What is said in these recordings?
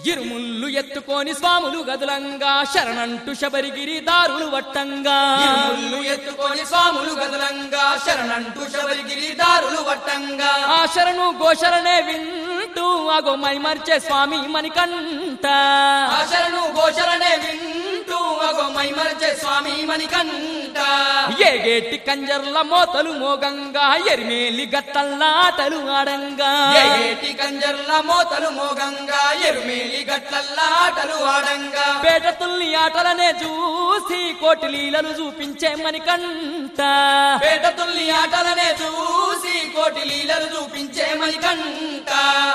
ఇరుముళ్ళు ఎత్తుకొని స్వాములు గదులంగా శరణంటు శబరిగిరి దారులు వట్టంగా ఇరుముళ్ళు ఎత్తుకొని స్వాములు గదులంగా శరణంటూ శబరిగిరి దారులు వట్టంగా ఆ శరణు గోశరణే వింటూ అగో మైమర్చే స్వామి మణికంఠ ఆశరణు ఘోషలనే వింటూ అగో మైమరచే స్వామి మణికంఠ ఏగేటి కంజర్ల మోతలు మోగంగా ఎరిమేలి గట్టల్లా ఆటలు ఆడంగా ఏటి కంజర్ల మోతలు మోగంగా ఎరుమేలి గట్లల్లా ఆటలు ఆడంగా పేట తుల్లి ఆటలనే చూసి కోటి లీలలు చూపించే మణికంఠ పేట తుల్లి ఆటలనే చూసి కోటి లీలలు చూపించే మణికంఠ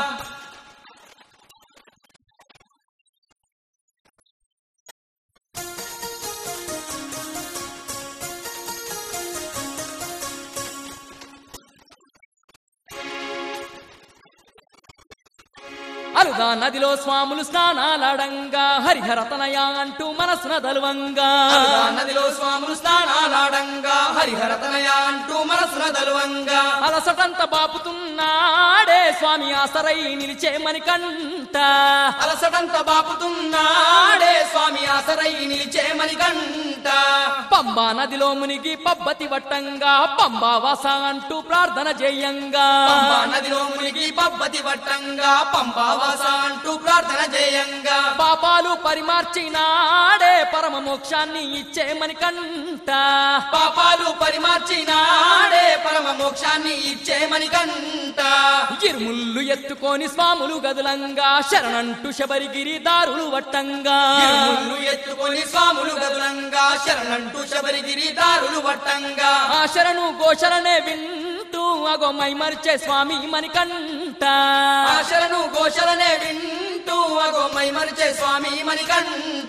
అరుదా నదిలో స్వాములు స్నానాలాడంగా హరిహరతనయ అంటూ మనసున దలువంగా అరుదా నదిలో స్వాములు స్నానాలాడంగా హరిహరతనయ అంటూ మనసున దలువంగా అలసటంత బాపుతున్నాడే స్వామి ఆసరై నిలిచే మణికంఠ అలసటంత బాపుతున్నాడే స్వామి ఆసరై నిలిచే మణికంఠ పంబా నదిలో మునిగి పబ్బతి వట్టంగా పంబా వాస అంటూ ప్రార్థన చేయంగా పంబా నదిలో మునిగి పబ్బతి వట్టంగా పంబావాస అంటూ ప్రార్థన చేయంగా పాపాలు పరిమార్చినాడే పరమ మోక్షాన్ని ఇచ్చే మణికంఠ పాపాలు పరిమార్చినాడే పరమ మోక్షాన్ని ఇచ్చే మణికంఠ ఇరుముళ్ళు ఎత్తుకొని స్వాములు గదులంగా శరణంటు శబరిగిరి దారులు వట్టంగా ఇరుముళ్ళు ఎత్తుకొని స్వాములు గదులంగా శరణంటూ శబరిగిరి దారులు వట్టంగా ఆ శరణు గోశరణే వింటూ అగో మైమరిచే స్వామి మణికంఠ ఆశలను ఘోషలనే వింటూ అగో మైమరిచే స్వామి మణికంఠ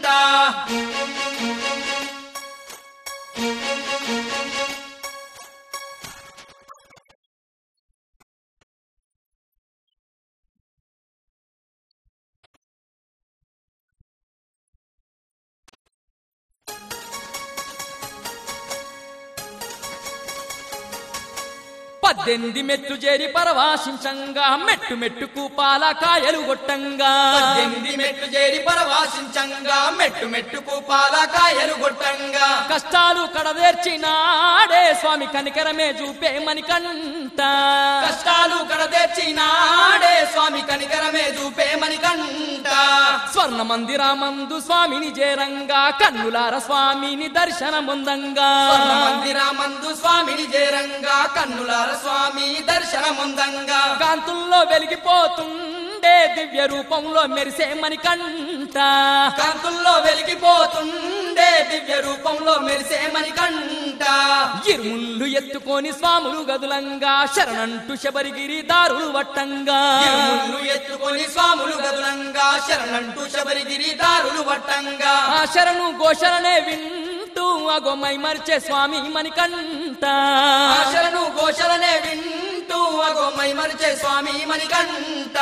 పద్దెనిమిది మెట్లు చేరి పరవాశించంగా మెట్టు మెట్టుకు పాల కాయలు కొట్టంగా పద్దెనిమిది మెట్లు చేరి పరవాసించంగా మెట్టు మెట్టుకు పాలకాయలు గొట్టంగా కష్టాలు కడదేర్చినాడే స్వామి కనికరమే చూపే మణికంఠ కష్టాలు కడతెచ్చినాడే స్వామి కనికరమే చూపే మణికంఠ స్వర్ణ మందిరామందు స్వామిని చేరంగా కన్నులార స్వామిని దర్శనముందంగా స్వర్ణ మందిరామందు స్వామిని చేరంగా కన్నులార స్వామి దర్శనముందంగా కాంతుల్లో వెలిగిపోతుండే దివ్య రూపంలో మెరిసే మణికంఠ కాంతుల్లో వెలిగిపోతుండే దివ్య రూపంలో మెరిసే మణికంఠ ఇరుముళ్ళు ఎత్తుకొని స్వాములు గదులంగా శరణంటు శబరిగిరి దారులు వట్టంగా ఇరుముళ్ళు ఎత్తుకొని స్వాములు గదులంగా శరణంటూ శబరిగిరి దారులు వట్టంగా ఆ శరణు ఘోషణనే వింటూ అగొమ్మై మరిచే స్వామి మణికంఠ ఆశలను ఘోషలనే వింటూ అగో మైమరిచే స్వామి మణికంఠ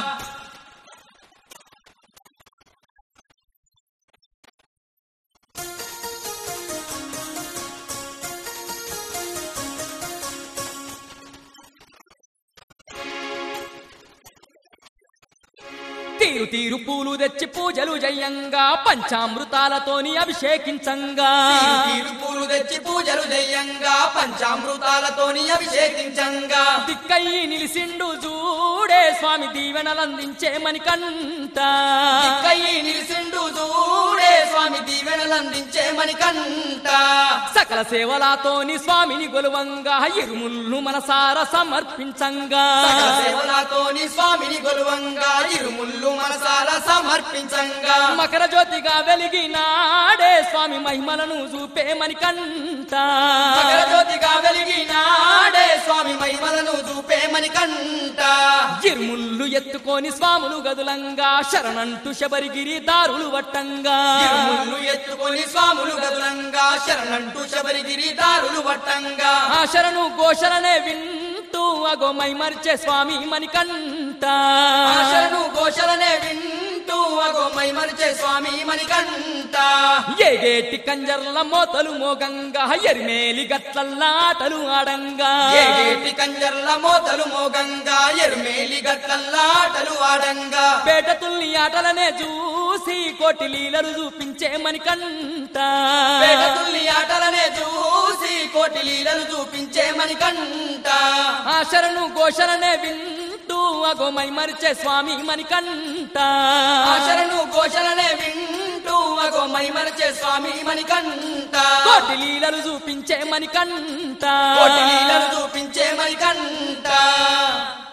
తీరు తీరు పూలు తెచ్చి పూజలు జయంగా పంచామృతాలతోని అభిషేకించంగా తీరు పూలు తెచ్చి పూజలు చేయంగా పంచామృతాలతోని అభిషేకించంగా దిక్కయ్యి నిలిసిండు చూడే స్వామి దీవెనలందించే మణికంఠ కయ్యి నిలిసిండు దూడే స్వామి దీవెనలందించే మణికంఠ సకల సేవలతోని స్వామిని గొలువంగా ఇరుముళ్ళు మనసార సమర్పించంగా సకల సేవలతోని స్వామిని గొలువంగా ఇరుముళ్ళు మనసాల సమర్పించంగా మకర జ్యోతిగా వెలిగినాడే స్వామి మహిమలను చూపే మణికంఠ మకర జ్యోతిగా వెలిగినాడే స్వామి మహిమలను చూపే మణికంఠ ఇరుముళ్ళు ఎత్తుకొని స్వాములు గదులంగా శరణంటు శబరిగిరి దారులు వట్టంగా ఇరుముళ్ళు ఎత్తుకొని స్వాములు గదులంగా శరణంటూ శబరిగిరి దారులు వట్టంగా ఆ శరణు ఘోషణనే వింటూ అగో మైమరిచే స్వామి మణికంఠ ఆశలను ఘోషలనే వింటూ వింటూ అగో మై మరిచే స్వామి మణికంఠ ఏగేటి కంజర్ల మోతలు మోగంగా ఎరిమేలి గట్లల్లాటలు ఆడంగా ఏగేటి కంజర్ల మోతలు మోగంగా ఎరుమేలి గట్లల్లాటలు ఆడంగా పేట తుల్లి ఆటలనే చూసి కోటి లీలలు చూపించే మణికంట పేటతుల్లి ఆటలనే చూసి కోటి లీలలు చూపించే మణికంఠ ఆ శరణు ఘోషణనే వింటూ అగో మై మరిచే స్వామి మణికంట ఆశరణు ఘోషణనే వింటూ అగో మై మరిచే స్వామి మణికంఠ కోటి లీలలు చూపించే మణికంట కోటి లీలలు చూపించే మణికంఠ